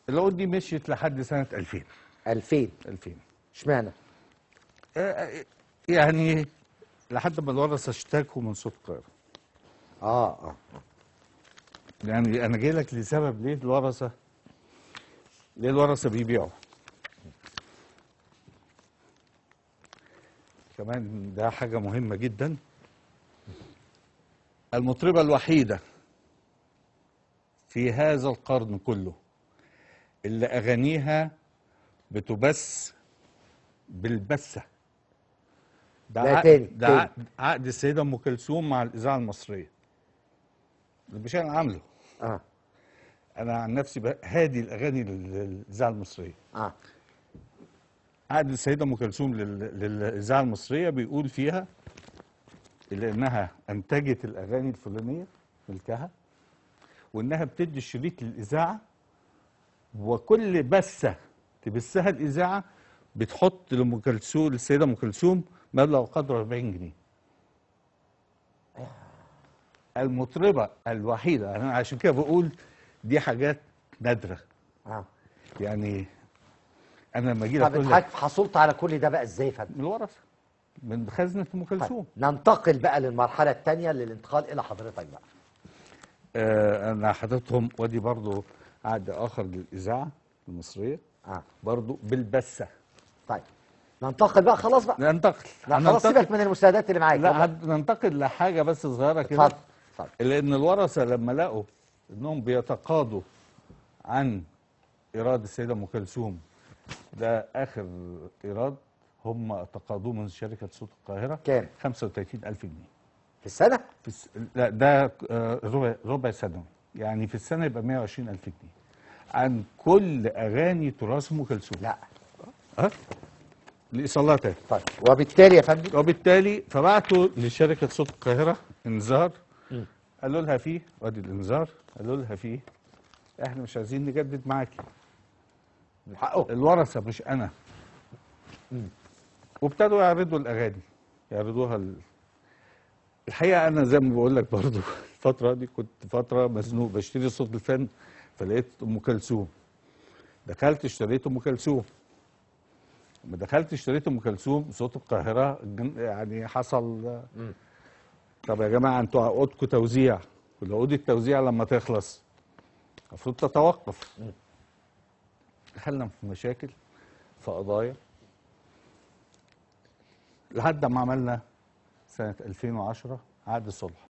العقود دي مشيت لحد سنه 2000 2000 2000 اشمعنى آه، يعني لحد ما الورثه اشتكوا من صوت القاهره اه اه يعني انا جاي لك لسبب ليه الورثه ليه الورثه بيبيعوا كمان ده حاجه مهمه جدا المطربه الوحيده في هذا القرن كله اللي اغانيها بتبث بالبثه ده لا، عقد تاني، ده تاني. عقد, عقد السيده ام كلثوم مع الاذاعه المصريه ده مش انا عامله اه انا عن نفسي بقى هادي الاغاني لل- للاذاعه المصريه اه عقد السيده ام كلثوم لل- للاذاعه المصريه بيقول فيها إلا انها انتجت الاغاني الفلانيه ملكها وانها بتدي الشريط للاذاعه وكل بثه تبثها الاذاعه بتحط لام كلثوم للسيده ام كلثوم مبلغ قدره 40 جنيه المطربه الوحيده انا عشان كده بقول دي حاجات نادره اه يعني انا لما اجي لك طب أقول لك حضرتك حصلت على كل ده بقى ازاي يا فندم من الورثه من خزنه ام طيب كلثوم ننتقل بقى للمرحله الثانيه للانتقال الى حضرتك بقى آه انا حاططهم ودي برضو عقد اخر للاذاعه المصريه اه برضو بالبثه طيب ننتقل بقى خلاص بقى ننتقل لا خلاص هننتقل- سيبك من المشاهدات اللي معاك لا يلا. هد- ننتقل لحاجه بس صغيره كده اتفضل اتفضل لان الورثه لما لقوا انهم بيتقاضوا عن ايراد السيده ام كلثوم ده اخر ايراد هم تقاضوه من شركه صوت القاهره كام؟ 35000 جنيه في السنه في الس... لا ده آه، ربع ربع سنوي يعني في السنه يبقى 120000 جنيه عن كل اغاني تراث ام كلثوم لا ها لايصالها تاني طيب وبالتالي يا فندم وبالتالي فبعتوا لشركه صوت القاهره انذار قالوا لها فيه وادي الانذار قالوا لها فيه احنا مش عايزين نجدد معاكي حقه الورثه مش انا وابتدوا يعرضوا الاغاني يعرضوها ال... الحقيقه انا زي ما بقول لك برضو الفتره دي كنت فتره مزنوق بشتري صوت الفن فلقيت ام كلثوم دخلت اشتريت ام كلثوم لما دخلت اشتريت ام كلثوم صوت القاهره الجن- يعني حصل طب يا جماعه انتوا عقودكم توزيع والعقود التوزيع لما تخلص المفروض تتوقف دخلنا في مشاكل في قضايا لحد ما عملنا سنة 2010 عقد صلح